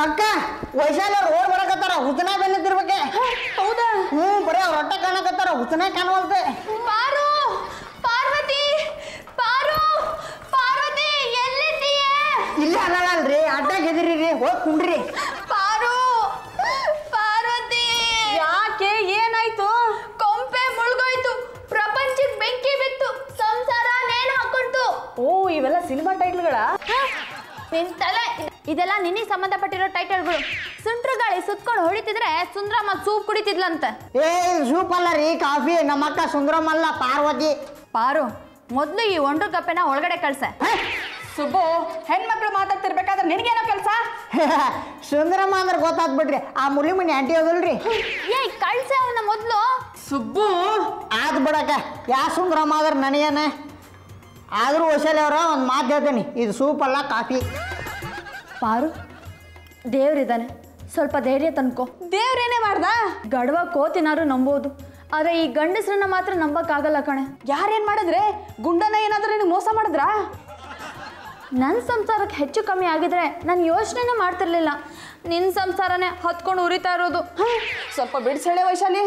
ಅಕ್ಕ ವೈಶಾಲಿ ಅವ್ರು ಓಡ್ ಬರಕತ್ತಾರ ಹುತನ ಬೆನ್ನತ್ತಿರ್ಬೇಕೆ ಹೌದಾ ಹ್ಞೂ ಬರೀ ಅವ್ರ ರೊಟ್ಟ ಕಾಣಕತ್ತಾರ ಹುತನ ಕಾಣವಲ್ತೆ ಪಾರು ಪಾರ್ವತಿ ಪಾರು ಪಾರ್ವತಿ ಎಲ್ಲಿದ್ದೀಯ ಇಲ್ಲ ಅಲ್ಲಲ್ರಿ ಅಡ್ಡಾಗ ಎದಿರಿ ಹೋಗಿ ಕುಂಡ್ರಿ ಪಾರು ಪಾರ್ವತಿ ಯಾಕೆ ಏನಾಯ್ತು ಕೊಂಪೆ ಮುಳುಗೋಯ್ತು ಪ್ರಪಂಚಕ್ಕೆ ಬೆಂಕಿ ಬಿತ್ತು ಸಂಸಾರ ನೇಣು ಹಾಕೊಂತು ಓ ಇವೆಲ್ಲ ಸಿನಿಮಾ ಟೈಟ್ಲ್ಗಳ ನಿನ್ ತಲೆ ಇದೆಲ್ಲ ನಿನಗೆ ಸಂಬಂಧಪಟ್ಟಿರೋ ಟೈಟಲ್ಗಳು ಸುಂಟ್ರು ಗಾಳಿ ಸುತ್ಕೊಂಡು ಹೊಡಿತಿದ್ರೆ ಸುಂದ್ರಮ್ಮ ಸೂಪ್ ಕುಡಿತಿದ್ಲಂತೆ ಏ ಸೂಪ್ ಅಲ್ಲ ರೀ ಕಾಫಿ ನಮ್ಮ ಅಕ್ಕ ಸುಂದರಮಲ್ಲ ಪಾರ್ವತಿ ಪಾರು ಮೊದಲು ಈ ಒಂಡ್ರು ಕಪ್ಪೆನ ಒಳಗಡೆ ಕಳ್ಸೆ ಸುಬ್ಬು ಹೆಣ್ಮಕ್ಳು ಮಾತಾಡ್ತಿರ್ಬೇಕಾದ್ರೆ ನಿನಗೇನೋ ಕೆಲಸ ಸುಂದರಮ್ಮ ಅಂದ್ರೆ ಗೊತ್ತಾತ್ ಬಿಡ್ರಿ ಆ ಮುಲಿ ಮನಿ ಆಂಟಿ ಅದಲ್ರಿ ಏ ಕಳ್ಸೆ ಅವನ ಮೊದಲು ಸುಬ್ಬು ಆದ್ ಬಿಡಕ್ಕ ಯಾ ಸುಂದರಮ್ಮ ಆದ್ರೆ ನನಗೇನ ಆದ್ರೂ ವೈಶಾಲಿ ಅವ್ರ ಒಂದು ಮಾತು ಹೇಳ್ತೀನಿ ಇದು ಸೂಪ್ ಅಲ್ಲ ಕಾಫಿ ಪಾರು ದೇವ್ರಿದ್ದಾನೆ ಸ್ವಲ್ಪ ಧೈರ್ಯ ತನ್ಕೋ ದೇವ್ರೇನೇ ಮಾಡ್ದ ಗಡವ ಕೋತಿನಾರು ನಂಬೋದು ಆದ್ರೆ ಈ ಗಂಡಸ್ರನ್ನ ಮಾತ್ರ ನಂಬಕ್ಕಾಗಲ್ಲ ಕಣೆ ಯಾರೇನ್ ಮಾಡಿದ್ರೆ ಗುಂಡನ ಏನಾದ್ರೂ ನಿನಗೆ ಮೋಸ ಮಾಡಿದ್ರಾ ನನ್ನ ಸಂಸಾರಕ್ಕೆ ಹೆಚ್ಚು ಕಮ್ಮಿ ಆಗಿದ್ರೆ ನಾನು ಯೋಚನೆನೇ ಮಾಡ್ತಿರ್ಲಿಲ್ಲ ನಿನ್ನ ಸಂಸಾರನೇ ಹತ್ಕೊಂಡು ಉರಿತಾ ಇರೋದು ಸ್ವಲ್ಪ ಬಿಡ್ಸಳೆ ವೈಶಾಲಿ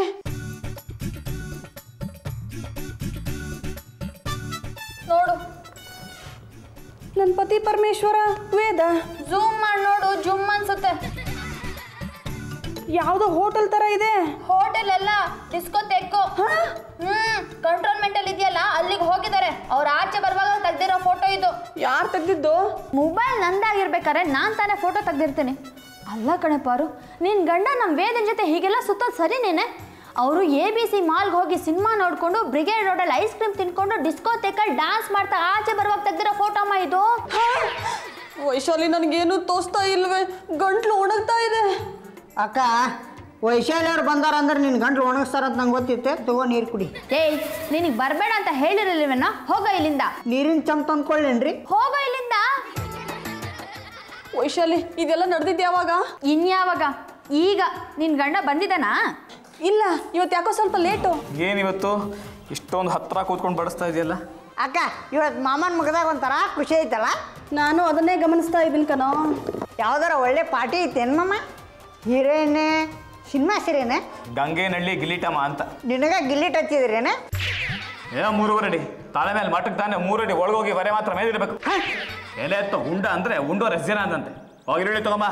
ನೋಡು ನನ್ನ ಪತಿ ಪರಮೇಶ್ವರ ವೇದ ಝೂಮ್ ಮಾಡಿ ನೋಡು ಜುಮ್ ಅನ್ಸುತ್ತೆ ಯಾವುದೋ ಹೋಟೆಲ್ ತರ ಇದೆ ಹೋಟೆಲ್ ಎಲ್ಲ ಡಿಸ್ಕೋತೆಕ್ಕು ಹ್ಮ್ ಕಂಟ್ರೋಲ್ಮೆಂಟ್ ಅಲ್ಲಿ ಇದೆಯಲ್ಲ ಅಲ್ಲಿಗೆ ಹೋಗಿದ್ದಾರೆ ಅವ್ರ ಆಚೆ ಬರುವಾಗ ತೆಗ್ದಿರೋ ಫೋಟೋ ಇದು ಯಾರು ತೆಗ್ದಿದ್ದು ಮೊಬೈಲ್ ನಂದಾಗಿರ್ಬೇಕಾದ್ರೆ ನಾನು ತಾನೇ ಫೋಟೋ ತೆಗ್ದಿರ್ತೀನಿ ಅಲ್ಲ ಕಣೆ ಪಾರು ನಿನ್ನ ಗಂಡ ನಮ್ಮ ವೇದನ ಜೊತೆ ಹೀಗೆಲ್ಲ ಸುತ್ತೋದು ಸರಿನೇನೆ ಅವರು ಎ ಬಿ ಸಿ ಮಾಲ್ಗೆ ಹೋಗಿ ಸಿನಿಮಾ ನೋಡಿಕೊಂಡು ಬ್ರಿಗೇಡ್ ರೋಡಲ್ಲಿ ಐಸ್ ಕ್ರೀಮ್ ತಿನ್ಕೊಂಡು ಡಿಸ್ಕೋತೆಕಲ್ಲಿ ಡ್ಯಾನ್ಸ್ ಮಾಡ್ತಾ ಆಚೆ ಬರುವಾಗ ತೆಗ್ದಿರೋ ಫೋಟೋ ಅಮ್ಮ ಇದು ವೈಶಾಲಿ ನನಗೇನು ತೋರಿಸ್ತಾ ಇಲ್ವೇ ಗಂಟ್ಲು ಒಣಗ್ತಾ ಇದೆ ಅಕ್ಕ ವೈಶಾಲಿ ಅವ್ರು ಬಂದಾರ ಅಂದ್ರೆ ನಿನ್ನ ಗಂಟ್ಲು ಒಣಗಿಸ್ತಾರಂತ ನಂಗೆ ಗೊತ್ತಿತ್ತೆ ತಗೋ ನೀರು ಕುಡಿ ಏಯ್ ನಿನಗೆ ಬರಬೇಡ ಅಂತ ಹೇಳಿರಲಿಲ್ವೇನ ಹೋಗ ಇಲ್ಲಿಂದ ನೀರಿನ ಚಮ್ ತಂದ್ಕೊಳ್ಳೇನ್ರಿ ಹೋಗ ಇಲ್ಲಿಂದ ವೈಶಾಲಿ ಇದೆಲ್ಲ ನಡೆದಿದ್ದು ಯಾವಾಗ ಇನ್ಯಾವಾಗ ಈಗ ನಿನ್ನ ಗಂಡ ಬಂದಿದ್ದಾನಾ ಇಲ್ಲ ಇವತ್ತು ಯಾಕೋ ಸ್ವಲ್ಪ ಲೇಟು ಏನಿವತ್ತು ಇಷ್ಟೊಂದು ಹತ್ರ ಕೂತ್ಕೊಂಡು ಬಡಿಸ್ತಾ ಇದೆಯಲ್ಲ ಅಕ್ಕ ಇವತ್ತು ಮಾಮನ ಮಗದಾಗ ಒಂಥರ ಖುಷಿ ಐತಲ್ಲ ನಾನು ಅದನ್ನೇ ಗಮನಿಸ್ತಾ ಇದ್ದೀನಿ ಕಣೋ ಯಾವ್ದಾರ ಒಳ್ಳೆ ಪಾರ್ಟಿ ಐತೇನು ಮಾಮ ಹೀರೋಯಿನ್ ಸಿನಿಮಾ ಸೀರೇನೆ ಗಂಗೆನಹಳ್ಳಿ ಗಿಲಿಟಮ್ಮ ಅಂತ ನಿನಗ ಗಿಲ್ಲಿಟ್ ಹಚ್ಚಿದ್ರೇನೆ ಏನೋ ಮೂರುವರೆ ಅಡಿ ತಲೆ ಮೇಲೆ ಮಟ್ಟಕ್ಕೆ ತಾನೆ ಮೂರಡಿ ಒಳಗೋಗಿ ಬರೆ ಮಾತ್ರ ಮೇಲಿರ್ಬೇಕು ಎಲೆ ಎತ್ತ ಉಂಡ ಅಂದ್ರೆ ಉಂಡೋ ಜನ ಅಂದಂತೆ ಹೋಗಿರಲಿ ತಗೊಂಬ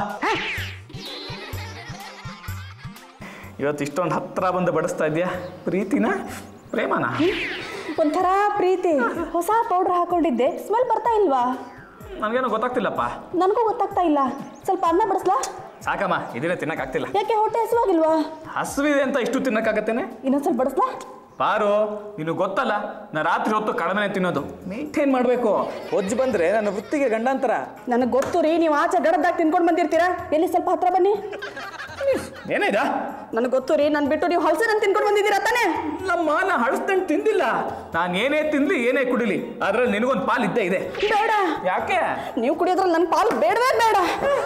ಇವತ್ತು ಇಷ್ಟೊಂದು ಹತ್ರ ಬಂದು ಬಡಿಸ್ತಾ ಇದೆಯಾ ಪ್ರೀತಿನ ಪ್ರೇಮನ ಒಂಥರ ಪ್ರೀತಿ ಹೊಸ ಪೌಡರ್ ಹಾಕೊಂಡಿದ್ದೆ ಸ್ಮೆಲ್ ಬರ್ತಾ ಇಲ್ವಾ ನನಗೇನು ಗೊತ್ತಾಗ್ತಿಲ್ಲಪ್ಪ ನನಗೂ ಗೊತ್ತಾಗ್ತಾ ಇಲ್ಲ ಸ್ವಲ್ಪ ಅನ್ನ ಬಡಿಸ್ಲಾ ಸಾಕಮ್ಮ ಇದನ್ನೇ ತಿನ್ನಕ್ಕಾಗ್ತಿಲ್ಲ ಯಾಕೆ ಹೊಟ್ಟೆ ಹಸುವಾಗಿಲ್ವಾ ಹಸುವಿದೆ ಅಂತ ಇಷ್ಟು ತಿನ್ನಕ್ಕಾಗತ್ತೇನೆ ಇನ್ನೊಂದ್ ಸ್ವಲ್ಪ ಬಡಿಸ್ಲಾ ಪಾರು ನಿನಗೆ ಗೊತ್ತಲ್ಲ ನಾ ರಾತ್ರಿ ಹೊತ್ತು ಕಡಿಮೆ ತಿನ್ನೋದು ಮೇಂಟೈನ್ ಮಾಡಬೇಕು ಒಜ್ಜು ಬಂದ್ರೆ ನನ್ನ ವೃತ್ತಿಗೆ ಗಂಡಾಂತರ ನನಗೆ ಗೊತ್ತು ರೀ ನೀವು ಆಚೆ ಗಡದಾಗ ತಿನ್ಕೊಂಡು ಬಂದಿರ್ತೀರಾ ಎಲ್ಲಿ ಸ್ವಲ್ಪ ಹತ್ರ ಬನ್ನಿ ಏನಿದ ನನಗೆ ಗೊತ್ತು ರೀ ನಾನು ಬಿಟ್ಟು ನೀವು ಹಲಸಿನ ತಿನ್ಕೊಂಡು ಬಂದಿದ್ದೀರಾ ತಾನೇ ನಮ್ಮ ನಾ ಹಳಸ್ತಂಡು ತಿಂದಿಲ್ಲ ನಾನು ಏನೇ ತಿನ್ಲಿ ಏನೇ ಕುಡಿಲಿ ಅದ್ರಲ್ಲಿ ನಿನಗೊಂದು ಪಾಲ್ ಇದ್ದೇ ಇದೆ ಬೇಡ ಯಾಕೆ ನೀವು ಕುಡಿಯೋದ್ರಲ್ಲಿ ನನ್ನ ಪಾಲು ಬೇಡವೇ ಬೇಡ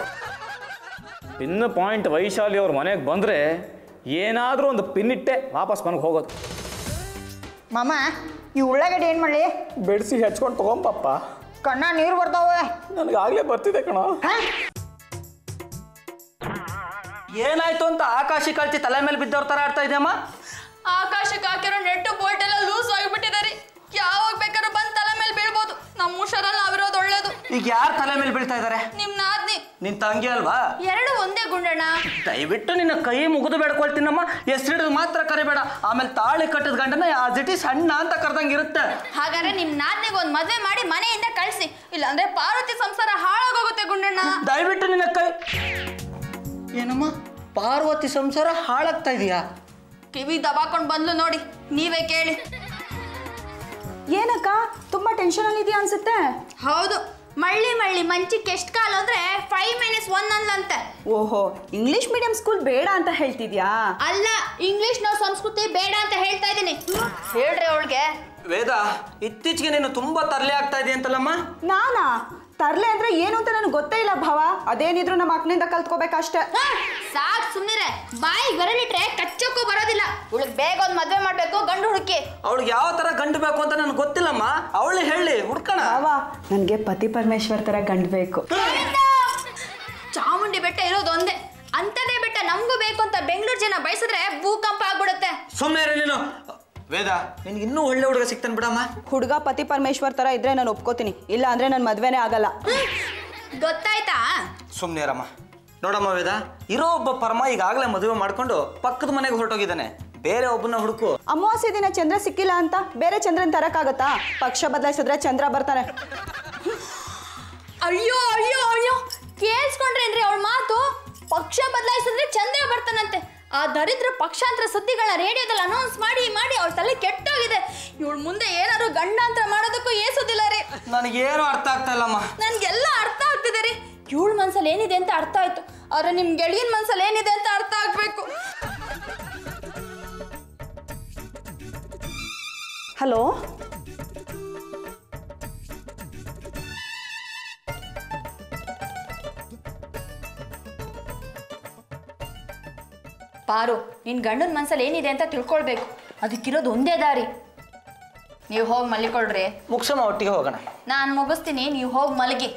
ಪಿನ್ ಪಾಯಿಂಟ್ ವೈಶಾಲಿ ಅವ್ರ ಮನೆಗೆ ಬಂದರೆ ಏನಾದರೂ ಒಂದು ಪಿನ್ ಇಟ್ಟೆ ವಾಪಸ್ ಮನೆಗೆ ಹೋಗೋದು ಮಾಮ ಈ ಉಳ್ಳಾಗಡ್ಡಿ ಏನು ಮಾಡಲಿ ಬೆಡ್ಸಿ ಹೆಚ್ಕೊಂಡು ತಗೊಂಬಪ್ಪ ಕಣ್ಣ ನೀರು ಬರ್ತಾವೆ ನನಗಾಗಲೇ ಬರ್ತಿದೆ ಕಣ ಏನಾಯ್ತು ಅಂತ ಆಕಾಶಿ ಕಳ್ತಿ ತಲೆ ಮೇಲೆ ಬಿದ್ದವ್ರ ತರ ಆಡ್ತಾ ಇದೆಯಮ್ಮ ಆಕಾಶಕ್ಕೆ ಹಾಕಿರೋ ನೆಟ್ಟು ಬೋಲ್ಟ್ ಎಲ್ಲ ಲೂಸ್ ಆಗಿಬಿಟ್ಟಿದೆ ರೀ ಯಾವಾಗ ಬೇಕಾದ್ರೂ ಬಂದು ತಲೆ ಮೇಲೆ ಬೀಳ್ಬೋದು ನಮ್ಮ ಹುಷಾರಲ್ಲಿ ನಾವಿರೋದು ಒಳ್ಳೇದು ಈಗ ಯಾರು ತಲೆ ಮೇಲೆ ಬೀಳ್ತಾ ಇದ್ದಾರೆ ನಿಮ್ಮ ನಾದ್ನಿ ನಿನ್ ತಂಗಿ ಅಲ್ವಾ ಎರಡು ಒಂದೇ ಗುಂಡಣ್ಣ ದಯವಿಟ್ಟು ನಿನ್ನ ಕೈ ಮುಗಿದು ಬೇಡ್ಕೊಳ್ತೀನಮ್ಮ ಹೆಸರಿಡಿದು ಮಾತ್ರ ಕರಿಬೇಡ ಆಮೇಲೆ ತಾಳಿ ಕಟ್ಟಿದ ಗಂಡನ ಆಸ್ ಇಟ್ ಈಸ್ ಸಣ್ಣ ಅಂತ ಕರ್ದಂಗೆ ಇರುತ್ತೆ ಹಾಗಾದ್ರೆ ನಿಮ್ ನಾದ್ನಿಗೆ ಒಂದು ಮದುವೆ ಮಾಡಿ ಮನೆಯಿಂದ ಕಳಿಸಿ ಇಲ್ಲಾಂದ್ರೆ ಪಾರ್ವತಿ ಸಂಸಾರ ಹಾಳಾಗೋಗುತ್ತೆ ಗುಂಡಣ್ಣ ದಯವಿಟ್ಟು ನಿನ್ನ ಕೈ ಏನಮ್ಮ ಪಾರ್ವತಿ ಸಂಸಾರ ಹಾಳಾಗ್ತಾ ಇದೆಯಾ ಕಿವಿ ದಬಾಕೊಂಡ್ ಬಂದ್ಲು ನೋಡಿ ನೀವೇ ಕೇಳಿ ಏನಕ್ಕ ತುಂಬಾ ಟೆನ್ಷನ್ ಅಲ್ಲಿ ಇದೆಯಾ ಅನ್ಸುತ್ತೆ ಹೌದು ಮಳ್ಳಿ ಮಳ್ಳಿ ಮಂಚಿಕ್ಕೆ ಎಷ್ಟು ಕಾಲ ಅಂದ್ರೆ ಫೈವ್ ಮಿನಿಟ್ಸ್ ಒನ್ ಅನ್ಲಂತೆ ಓಹೋ ಇಂಗ್ಲಿಷ್ ಮೀಡಿಯಂ ಸ್ಕೂಲ್ ಬೇಡ ಅಂತ ಹೇಳ್ತಿದ್ಯಾ ಅಲ್ಲ ಇಂಗ್ಲಿಷ್ ನಾವು ಸಂಸ್ಕೃತಿ ಬೇಡ ಅಂತ ಹೇಳ್ತಾ ಇದ್ದೀನಿ ಹೇಳ್ರಿ ಅವಳಿಗೆ ವೇದ ಇತ್ತೀಚೆಗೆ ನೀನು ತುಂಬಾ ತರಲೆ ಆಗ್ತಾ ಇದೆಯಾ ಅಂತಲ್ಲಮ್ಮ ನಾನಾ ತರ್ಲೆ ಅಂದ್ರೆ ಏನು ಅಂತ ನನಗೆ ಗೊತ್ತೇ ಇಲ್ಲ ಭಾವ ಅದೇನಿದ್ರು ನಮ್ಮ ಅಕ್ಕನಿಂದ ಕಲ್ತ್ಕೋಬೇಕಷ್ಟೇ ಸಾಕ್ ಸುಮ್ನಿರೆ ಬಾಯಿ ಬೆರಳಿಟ್ರೆ ಕಚ್ಚಕ್ಕೂ ಬರೋದಿಲ್ಲ ಇವಳಿಗೆ ಬೇಗ ಒಂದು ಮದ್ವೆ ಮಾಡ್ಬೇಕು ಗಂಡು ಹುಡುಕಿ ಅವಳಿಗೆ ಯಾವ ತರ ಗಂಡು ಬೇಕು ಅಂತ ನನಗೆ ಗೊತ್ತಿಲ್ಲಮ್ಮ ಅವಳು ಹೇಳಿ ಹುಡ್ಕಣ ಭಾವ ನನಗೆ ಪತಿ ಪರಮೇಶ್ವರ್ ತರ ಗಂಡು ಬೇಕು ಚಾಮುಂಡಿ ಬೆಟ್ಟ ಇರೋದು ಒಂದೇ ಅಂಥದ್ದೇ ಬೆಟ್ಟ ನಮಗೂ ಬೇಕು ಅಂತ ಬೆಂಗಳೂರು ಜನ ಬಯಸಿದ್ರೆ ಭೂಕಂಪ ಆಗ್ಬಿಡುತ್ತೆ ಸುಮ್ಮನೆ ಇರು ನೀನು ವೇದ ನಿನ್ಗೆ ಇನ್ನೂ ಒಳ್ಳೆ ಹುಡುಗ ಸಿಗ್ತಾನೆ ಬಿಡಮ್ಮ ಹುಡುಗ ಪತಿ ಪರಮೇಶ್ವರ್ ಥರ ಇದ್ರೆ ನಾನು ಒಪ್ಕೋತೀನಿ ಇಲ್ಲ ಅಂದರೆ ನನ್ನ ಮದುವೆನೇ ಆಗಲ್ಲ ಗೊತ್ತಾಯ್ತಾ ಸುಮ್ಮನೆ ಇರಮ್ಮ ನೋಡಮ್ಮ ವೇದ ಇರೋ ಒಬ್ಬ ಪರಮ ಈಗಾಗಲೇ ಮದುವೆ ಮಾಡ್ಕೊಂಡು ಪಕ್ಕದ ಮನೆಗೆ ಹೊರಟೋಗಿದ್ದಾನೆ ಬೇರೆ ಒಬ್ಬನ ಹುಡುಕು ಅಮಾವಾಸ್ಯೆ ದಿನ ಚಂದ್ರ ಸಿಕ್ಕಿಲ್ಲ ಅಂತ ಬೇರೆ ಚಂದ್ರನ್ ತರಕ್ಕಾಗತ್ತಾ ಪಕ್ಷ ಬದಲಾಯಿಸಿದ್ರೆ ಚಂದ್ರ ಬರ್ತಾನೆ ಅಯ್ಯೋ ಅಯ್ಯೋ ಅಯ್ಯೋ ಕೇಳಿಸ್ಕೊಂಡ್ರೇನ್ರಿ ಅವಳ ಮಾತು ಪಕ್ಷ ಬದಲಾಯಿಸಿದ್ರೆ ಚಂದ್ರ ಬರ್ತಾನಂತೆ ಆ ದರಿದ್ರ ಪಕ್ಷಾಂತರ ಸುದ್ದಿಗಳನ್ನ ರೇಡಿಯೋದಲ್ಲಿ ಅನೌನ್ಸ್ ಮಾಡಿ ಮಾಡಿ ಅವಳ ತಲೆ ಕೆಟ್ಟೋಗಿದೆ ಇವಳ ಮುಂದೆ ಏನಾದ್ರು ಗಂಡಾಂತರ ಮಾಡೋದಕ್ಕೂ ಏಸೋದಿಲ್ಲ ರೀ ನನಗೇನು ಅರ್ಥ ಆಗ್ತಾ ಇಲ್ಲಮ್ಮ ನನ್ಗೆಲ್ಲ ಅರ್ಥ ಆಗ್ತಿದೆ ರೀ ಇವಳ ಮನ್ಸಲ್ಲಿ ಏನಿದೆ ಅಂತ ಅರ್ಥ ಆಯ್ತು ಆದ್ರೆ ನಿಮ್ ಗೆಳೆಯನ್ ಮನ್ಸಲ್ಲಿ ಏನಿದೆ ಅಂತ ಅರ್ಥ ಆಗ್ಬೇಕು ಹಲೋ ಪಾರು ನಿನ್ ಗಂಡನ ಮನ್ಸಲ್ಲಿ ಏನಿದೆ ಅಂತ ತಿಳ್ಕೊಳ್ಬೇಕು ಅದಕ್ಕಿರೋದು ಒಂದೇ ದಾರಿ ನೀವು ಹೋಗಿ ಮಲ್ಕೊಳ್ರಿ ಮುಗ್ಸಮ್ಮ ಒಟ್ಟಿಗೆ ಹೋಗೋಣ ನಾನು ಮುಗಿಸ್ತೀನಿ ನೀವು ಹೋಗಿ ಮಲಗಿ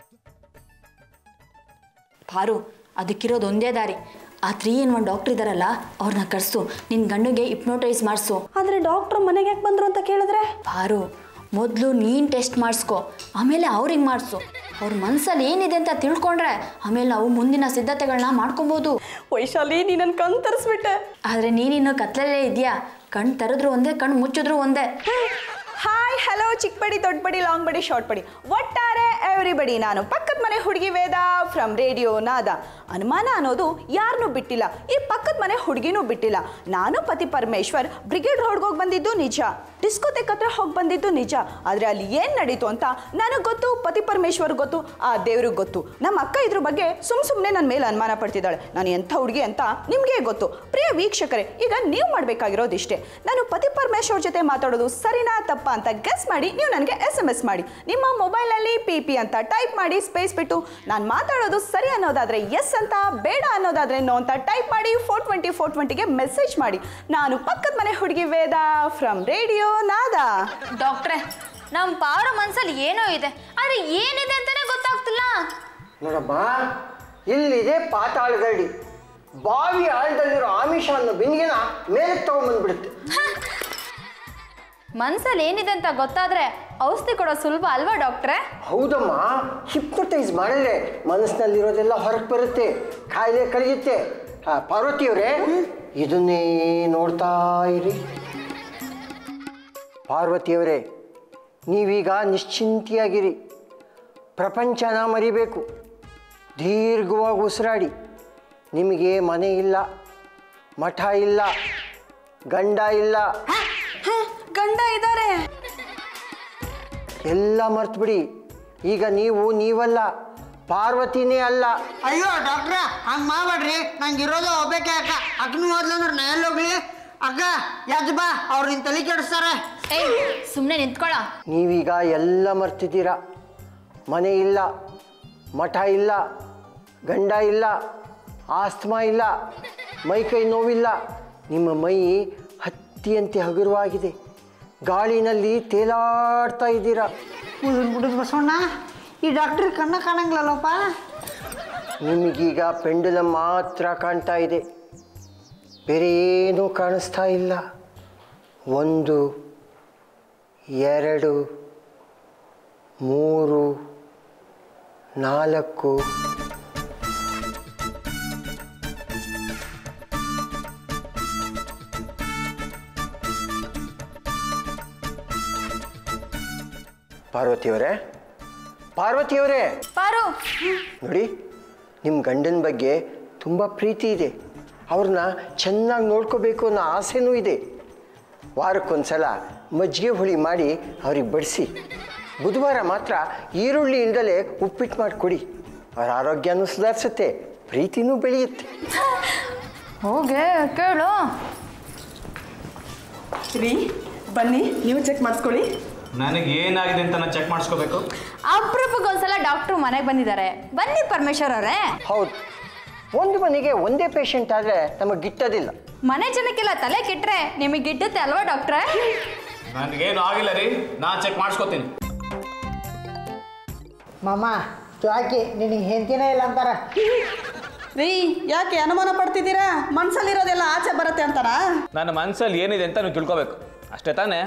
ಪಾರು ಅದಕ್ಕಿರೋದು ಒಂದೇ ದಾರಿ ಆ ತ್ರೀ ಇನ್ ಒನ್ ಡಾಕ್ಟರ್ ಇದಾರಲ್ಲ ಅವ್ರನ್ನ ಕರ್ಸು ನಿನ್ನ ಗಂಡಿಗೆ ಹಿಪ್ನೋಟೈಸ್ ಮಾಡಿಸು ಆದರೆ ಡಾಕ್ಟ್ರು ಮನೆಗೆ ಯಾಕೆ ಬಂದರು ಅಂತ ಕೇಳಿದ್ರೆ ಪಾರು ಮೊದಲು ನೀನು ಟೆಸ್ಟ್ ಮಾಡಿಸ್ಕೊ ಆಮೇಲೆ ಅವ್ರಿಗೆ ಮಾಡಿಸು ಅವ್ರ ಮನಸ್ಸಲ್ಲಿ ಏನಿದೆ ಅಂತ ತಿಳ್ಕೊಂಡ್ರೆ ಆಮೇಲೆ ನಾವು ಮುಂದಿನ ಸಿದ್ಧತೆಗಳನ್ನ ಮಾಡ್ಕೊಬೋದು ವೈಶಾಲಿ ನೀ ನನ್ನ ಕಣ್ ತರಿಸ್ಬಿಟ್ಟೆ ಆದರೆ ನೀನಿನ್ನು ಕತ್ಲಲ್ಲೇ ಇದೆಯಾ ಕಣ್ಣು ತೆರೆದ್ರು ಒಂದೇ ಕಣ್ಣು ಮುಚ್ಚಿದ್ರು ಒಂದೇ ಹಾಯ್ ಹಲೋ ಚಿಕ್ಕ ಬಡಿ ದೊಡ್ಡ ಬಡಿ ಲಾಂಗ್ ಬಡಿ ಶಾರ್ಟ್ ಬಡಿ ಒಟ್ಟಾರೆ ಎವ್ರಿಬಡಿ ನಾನು ಪಕ್ಕದ ಮನೆ ಹುಡುಗಿ ವೇದ ಫ್ರಮ್ ರೇಡಿಯೋ ನಾದ ಅನುಮಾನ ಅನ್ನೋದು ಯಾರನ್ನೂ ಬಿಟ್ಟಿಲ್ಲ ಈ ಪಕ್ಕದ ಮನೆ ಹುಡುಗಿನೂ ಬಿಟ್ಟಿಲ್ಲ ನಾನು ಪತಿ ಪರಮೇಶ್ವರ್ ಬ್ರಿಗೇಡ್ ರೋಡ್ಗೆ ಹೋಗಿ ಬಂದಿದ್ದು ನಿಜ ಡಿಸ್ಕೋತೆಕ್ ಹತ್ರ ಹೋಗಿ ಬಂದಿದ್ದು ನಿಜ ಆದರೆ ಅಲ್ಲಿ ಏನು ನಡೀತು ಅಂತ ನನಗೆ ಗೊತ್ತು ಪತಿ ಪರಮೇಶ್ವರ್ ಗೊತ್ತು ಆ ದೇವ್ರಿಗೆ ಗೊತ್ತು ನಮ್ಮ ಅಕ್ಕ ಇದ್ರ ಬಗ್ಗೆ ಸುಮ್ ಸುಮ್ಮನೆ ನನ್ನ ಮೇಲೆ ಅನುಮಾನ ಪಡ್ತಿದ್ದಾಳೆ ನಾನು ಎಂಥ ಹುಡುಗಿ ಅಂತ ನಿಮಗೆ ಗೊತ್ತು ಪ್ರಿಯ ವೀಕ್ಷಕರೇ ಈಗ ನೀವು ಮಾಡಬೇಕಾಗಿರೋದು ಇಷ್ಟೇ ನಾನು ಪತಿ ಪರಮೇಶ್ವರ್ ಜೊತೆ ಮಾತಾಡೋದು ಸರಿನಾ ತಪ್ಪಾ ಅಂತ ಗೆಸ್ ಮಾಡಿ ನೀವು ನನಗೆ ಎಸ್ ಎಮ್ ಎಸ್ ಮಾಡಿ ನಿಮ್ಮ ಮೊಬೈಲಲ್ಲಿ ಪಿ ಪಿ ಅಂತ ಟೈಪ್ ಮಾಡಿ ಸ್ಪೇಸ್ ಬಿಟ್ಟು ನಾನು ಮಾತಾಡೋದು ಸರಿ ಅನ್ನೋದಾದ್ರೆ ಎಸ್ ಅಂತ ಬೇಡ ಅನ್ನೋದಾದ್ರೆ ನೋ ಅಂತ ಟೈಪ್ ಮಾಡಿ ಫೋರ್ ಟ್ವೆಂಟಿ ಫೋರ್ ಟ್ವೆಂಟಿಗೆ ಮೆಸೇಜ್ ಮಾಡಿ ನಾನು ಪಕ್ಕದ ಮನೆ ಹುಡುಗಿ ವೇದ ಫ್ರಮ್ ರೇಡಿಯೋ ನಾದಾ ಡಾಕ್ಟ್ರೆ ನಮ್ಮ ಪಾರ ಮನ್ಸಲ್ಲಿ ಏನೋ ಇದೆ ಆದರೆ ಏನಿದೆ ಅಂತಾನೆ ಗೊತ್ತಾಗ್ತಿಲ್ಲ ನೋಡಮ್ಮ ಇಲ್ಲಿದೆ ಪಾತಾಳ ಗರಡಿ ಬಾವಿ ಆಳದಲ್ಲಿರೋ ಆಮಿಷ ಅನ್ನೋ ಬಿಂದಿಗೆನ ಮೇಲೆ ತಗೊಂಬಂದ್ಬಿಡುತ್ತೆ ಮನ್ಸಲ್ಲಿ ಏನಿದೆ ಅಂತ ಗೊತ್ತಾದ್ರೆ ಔಷಧಿ ಕೊಡೋದು ಸುಲಭ ಅಲ್ವಾ ಡಾಕ್ಟ್ರೆ ಹೌದಮ್ಮ ಹಿಪ್ನೋಟೈಸ್ ಮಾಡಿದ್ರೆ ಮನಸ್ಸಿನಲ್ಲಿರೋದೆಲ್ಲ ಹೊರಗೆ ಬರುತ್ತೆ ಕಾಯಿಲೆ ಕಳೆಯುತ್ತೆ ಆ, ಪಾರ್ವತಿಯವರೇ ಇದನ್ನೇ ನೋಡ್ತಾ ಇರಿ ಪಾರ್ವತಿಯವರೇ ನೀವೀಗ ನಿಶ್ಚಿಂತಿಯಾಗಿರಿ ಪ್ರಪಂಚನ ಮರಿಬೇಕು ದೀರ್ಘವಾಗಿ ಉಸಿರಾಡಿ ನಿಮಗೆ ಮನೆ ಇಲ್ಲ ಮಠ ಇಲ್ಲ ಗಂಡ ಇಲ್ಲ ಗಂಡ ಇದ್ದಾರೆ ಎಲ್ಲ ಮರ್ತ್ಬಿಡಿ ಈಗ ನೀವು ನೀವಲ್ಲ ಪಾರ್ವತಿನೇ ಅಲ್ಲ ಅಯ್ಯೋ ಡಾಕ್ಟ್ರ ಹಂಗೆ ಮಾಡಬೇಡ್ರಿ ನಂಗೆ ಇರೋದು ಒಬ್ಬಕ್ಕೆ ಅಕ್ಕ ಅಕ್ಕನ ಹೋದ್ಲು ಅಂದ್ರೆ ನಾ ಎಲ್ಲಿ ಹೋಗ್ಲಿ ಅಕ್ಕ ಎದ್ದು ಬಾ ಅವ್ರು ನಿನ್ನ ತಲೆ ಕೆಡಿಸ್ತಾರೆ ಏಯ್ ಸುಮ್ಮನೆ ನಿಂತ್ಕೊಳ್ಳ ನೀವೀಗ ಎಲ್ಲ ಮರ್ತಿದ್ದೀರ ಮನೆ ಇಲ್ಲ ಮಠ ಇಲ್ಲ ಗಂಡ ಇಲ್ಲ ಆಸ್ತಮಾ ಇಲ್ಲ ಮೈ ಕೈ ನೋವಿಲ್ಲ ನಿಮ್ಮ ಮೈ ಹತ್ತಿಯಂತೆ ಹಗುರವಾಗಿದೆ ಗಾಳಿನಲ್ಲಿ ತೇಲಾಡ್ತಾ ಇದ್ದೀರಾ ಬಿಡುದು ಬಿಡುದು ಬಸವಣ್ಣ ಈ ಡಾಕ್ಟ್ರಿಗೆ ಕಣ್ಣ ಕಾಣಂಗಿಲ್ಲಲ್ಲಪ್ಪ ನಿಮಗೀಗ ಪೆಂಡುಲ ಮಾತ್ರ ಕಾಣ್ತಾ ಇದೆ ಬೇರೆ ಏನೂ ಕಾಣಿಸ್ತಾ ಇಲ್ಲ ಒಂದು ಎರಡು ಮೂರು ನಾಲ್ಕು ಪಾರ್ವತಿಯವರೇ ಪಾರ್ವತಿಯವರೇ ಪಾರು ನೋಡಿ ನಿಮ್ಮ ಗಂಡನ ಬಗ್ಗೆ ತುಂಬ ಪ್ರೀತಿ ಇದೆ ಅವ್ರನ್ನ ಚೆನ್ನಾಗಿ ನೋಡ್ಕೋಬೇಕು ಅನ್ನೋ ಆಸೆನೂ ಇದೆ ವಾರಕ್ಕೊಂದ್ಸಲ ಮಜ್ಜಿಗೆ ಹುಳಿ ಮಾಡಿ ಅವ್ರಿಗೆ ಬಡಿಸಿ ಬುಧವಾರ ಮಾತ್ರ ಈರುಳ್ಳಿ ಇಲ್ದಲೆ ಉಪ್ಪಿಟ್ಟು ಮಾಡಿ ಕೊಡಿ ಅವ್ರ ಆರೋಗ್ಯನೂ ಸುಧಾರಿಸುತ್ತೆ ಪ್ರೀತಿನೂ ಬೆಳೆಯುತ್ತೆ ಹೋಗೆ ಕೇಳು ರೀ ಬನ್ನಿ ನೀವು ಚೆಕ್ ಮಾಡಿಸ್ಕೊಳ್ಳಿ ನನಗೆ ಏನಾಗಿದೆ ಅಂತ ನಾನು ಚೆಕ್ ಮಾಡಿಸ್ಕೋಬೇಕು ಅಪರೂಪಕ್ಕೊಂದ್ಸಲ ಡಾಕ್ಟ್ರು ಮನೆಗೆ ಬಂದಿದ್ದಾರೆ ಬನ್ನಿ ಪರಮೇಶ್ವರ್ ಅವರೇ ಹೌದು ಒಂದು ಮನೆಗೆ ಒಂದೇ ಪೇಷಂಟ್ ಆದರೆ ನಮಗೆ ಗಿಟ್ಟೋದಿಲ್ಲ ಮನೆ ಜನಕ್ಕೆಲ್ಲ ತಲೆ ಕೆಟ್ರೆ ನಿಮಗೆ ಗಿಟ್ಟುತ್ತೆ ಅಲ್ವಾ ಡಾಕ್ಟ್ರೆ ನನಗೇನು ಆಗಿಲ್ಲ ರೀ ನಾನು ಚೆಕ್ ಮಾಡಿಸ್ಕೋತೀನಿ ಮಾಮ ಚಾಕಿ ನಿನಗೆ ಹೆಂತಿನೇ ಇಲ್ಲ ಅಂತಾರ ರೀ ಯಾಕೆ ಅನುಮಾನ ಪಡ್ತಿದ್ದೀರಾ ಮನ್ಸಲ್ಲಿರೋದೆಲ್ಲ ಆಚೆ ಬರುತ್ತೆ ಅಂತನಾ ನನ್ನ ಮನಸ್ಸಲ್ಲಿ ಏನಿದೆ ಅಂತ ನೀವು ತಿಳ್ಕೊಬೇಕು ಅಷ್ಟೇ ತಾನೇ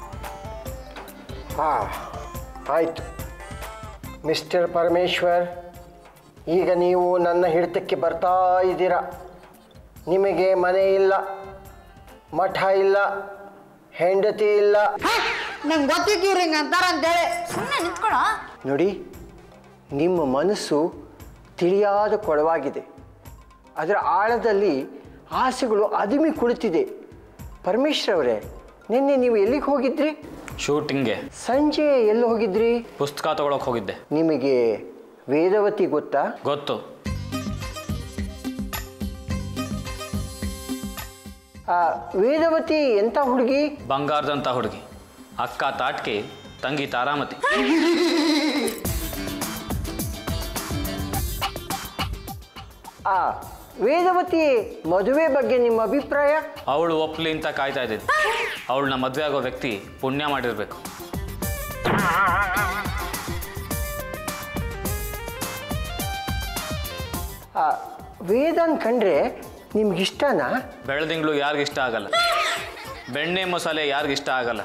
ಹಾಂ ಆಯಿತು ಮಿಸ್ಟರ್ ಪರಮೇಶ್ವರ್ ಈಗ ನೀವು ನನ್ನ ಹಿಡಿತಕ್ಕೆ ಬರ್ತಾ ಇದ್ದೀರಾ ನಿಮಗೆ ಮನೆ ಇಲ್ಲ ಮಠ ಇಲ್ಲ ಹೆಂಡತಿ ಇಲ್ಲ ನಂಗೆ ಗೊತ್ತಿತ್ತು ಇವ್ರು ಹಿಂಗೆ ಅಂತಾರ ಅಂತೇಳಿ ಸುಮ್ಮನೆ ನಿಂತ್ಕೊಳ್ಳೋ ನೋಡಿ ನಿಮ್ಮ ಮನಸ್ಸು ತಿಳಿಯಾದ ಕೊಳವಾಗಿದೆ ಅದರ ಆಳದಲ್ಲಿ ಆಸೆಗಳು ಅದುಮಿ ಕುಳಿತಿದೆ ಪರಮೇಶ್ವರ್ ಅವರೇ ನಿನ್ನೆ ನೀವು ಎಲ್ಲಿಗೆ ಹೋಗಿದ್ರಿ ಶೂಟಿಂಗ್ಗೆ ಸಂಜೆ ಎಲ್ಲಿ ಹೋಗಿದ್ರಿ ಪುಸ್ತಕ ತಗೊಳಕ್ ಹೋಗಿದ್ದೆ ನಿಮಗೆ ವೇದವತಿ ಗೊತ್ತಾ ಗೊತ್ತು ಆ ವೇದವತಿ ಎಂಥ ಹುಡುಗಿ ಬಂಗಾರದಂಥ ಹುಡುಗಿ ಅಕ್ಕ ತಾಟ್ಕಿ ತಂಗಿ ತಾರಾಮತಿ ಆ ವೇದವತಿ ಮದುವೆ ಬಗ್ಗೆ ನಿಮ್ಮ ಅಭಿಪ್ರಾಯ ಅವಳು ಒಪ್ಲಿ ಅಂತ ಕಾಯ್ತಾ ಇದ್ದೀನಿ ಅವಳನ್ನ ಮದುವೆ ಆಗೋ ವ್ಯಕ್ತಿ ಪುಣ್ಯ ಮಾಡಿರ್ಬೇಕು ಆ ವೇದನ್ ಕಂಡ್ರೆ ನಿಮ್ಗಿಷ್ಟನಾ ಬೆಳದಿಂಗಳು ಯಾರಿಗಿಷ್ಟ ಆಗಲ್ಲ ಬೆಣ್ಣೆ ಮಸಾಲೆ ಯಾರಿಗಿಷ್ಟ ಆಗಲ್ಲ